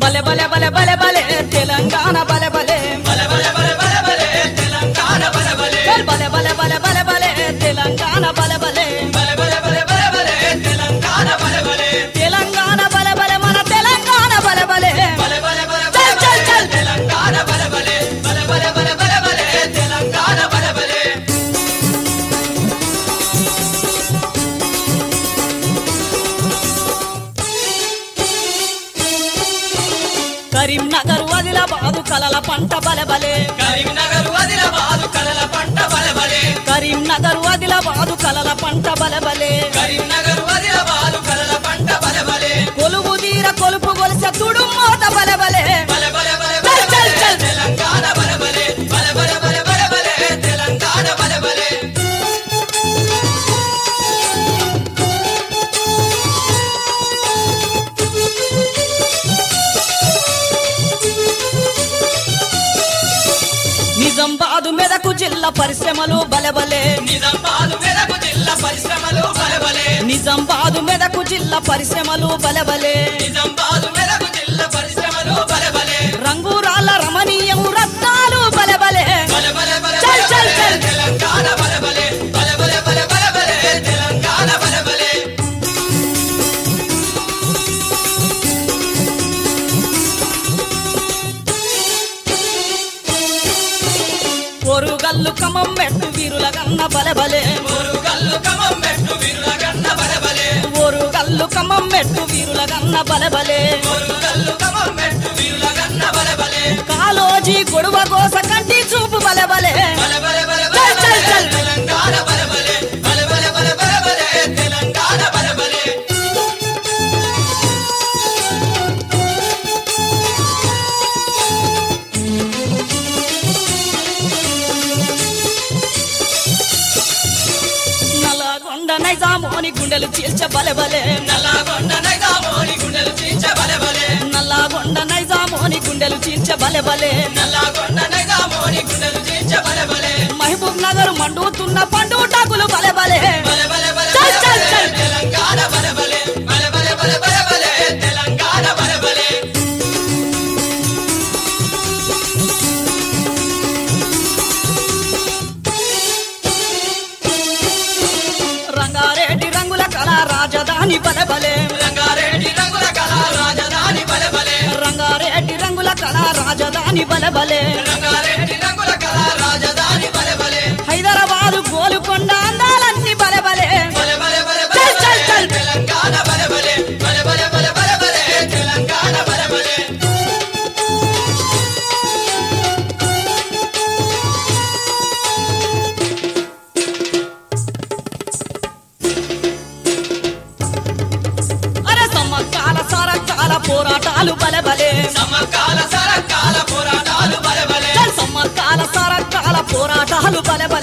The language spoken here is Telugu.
బలె బలె బలె బలె బలె తెలంగాణ బలె బలె బలె బలె బలె బలె బలె తెలంగాణ బలె బలె చల్ బలె బలె బలె బలె బలె తెలంగాణ బలె బలె బలె బలె బలె బలె బలె తెలంగాణ బలె బలె తెలంగాణ బలె బలె మన తెలంగాణ బలె బలె బలె బలె బలె చల్ చల్ చల్ తెలంగాణ బలె బలె బలె బలె బలె బలె బలె తెలంగాణ బలె బలె కరీంనగర్ ఆదిలాబాదు కలల పంట బలె బలె కరీంనగర్ ఆదిలాబాద్ కలల పంట బలె బలె కరీంనగర్ ఆదిలాబాదు కలల పంట బలె బలె కరీంనగర్ ఆదిలాబాద్ కలల పంట బలె బలె కొలువు తీర కొలుపు గొలుస తుడు మోత బలె బలె బలె బలె బలె చల్ బలె చల్ చల్ తెలంగాణ బలె బలె బలె బలె బలె బలె బలె తెలంగాణ బలె బలె నిజామాబాదు మెదకు జిల్లా పరిశ్రమలు బలె బలె నిజామాబాద్ మెదకు జిల్లా పరిశ్రమలు బలె బలె నిజామాబాదు మెదకు జిల్లా పరిశ్రమలు బలె బలె నిజామాబాద్ మెదకు జిల్లా పరిశ్రమలు బలె బలె రంగురాళ్ళ రమణీయం రత్నాలు బలె బలె బలె బలె బలె చల్ చల్ చల్ తెలంగాణ బలె బలె బలె బలె బలె బలె బలె తెలంగాణ బలె బలె పొరుగల్లు కమం మెట్టు వీరుల గన్న బలె బలె మురుగల్లు కమం మెట్టు వీరుల గన్న బలె బలె ఒరుగల్లు కమం మెట్టు వీరుల గన్న బలె బలె మురుగల్లు కమం మెట్టు వీరుల గన్న బలె బలె కాలోజీ గొడవ కోస కంటి చూపు బలె బలె బలె బలె బలె చల్ బలె చల్ చల్ తెలంగాణ బలె బలె బలె బలె బలె బలె బలె తెలంగాణ బలె బలె నల్లగొండ నైజామోని గుండెలు చీల్చ బలె బలె నల్లగొండ నైజామోని గుండెలు చీల్చ బలె బలె నల్లగొండ నైజామోని గుండెలు చీల్చ బలె బలె నల్లగొండ నైజామోని గుండెలు చీల్చ బలె బలె మహబూబ్ నగర్ మండుతున్న పండుటాకులు బలె బలె బలె బలె బలె చల్ బలె చల్ చల్ తెలంగాణ బలె బలె బలె బలె బలె బలె బలె తెలంగాణ బలె బలె రంగారెడ్డి రంగుల కళ రాజధాని బలె బలె రంగారెడ్డి రంగుల కళ రాజధాని బలె బలె రంగారెడ్డి రంగుల కళ రాజధాని బలె బలె రంగారెడ్డి రంగుల కళ రాజధాని బలె బలె హైదరాబాదు గోలుకొండ అందాలన్నీ బలె బలె బలె బలె బలె చల్ చల్ చల్ తెలంగాణ బలె బలె బలె బలె బలె బలె బలె తెలంగాణ బలె బలె అరే సమ్మకాల సరకాల పోరాటాలు బలె బలె సమకాల సరకాల పోరాటాలు బలె బలె చల్ సమ్మకాల సరకాల పోరాటాలు బలె బలె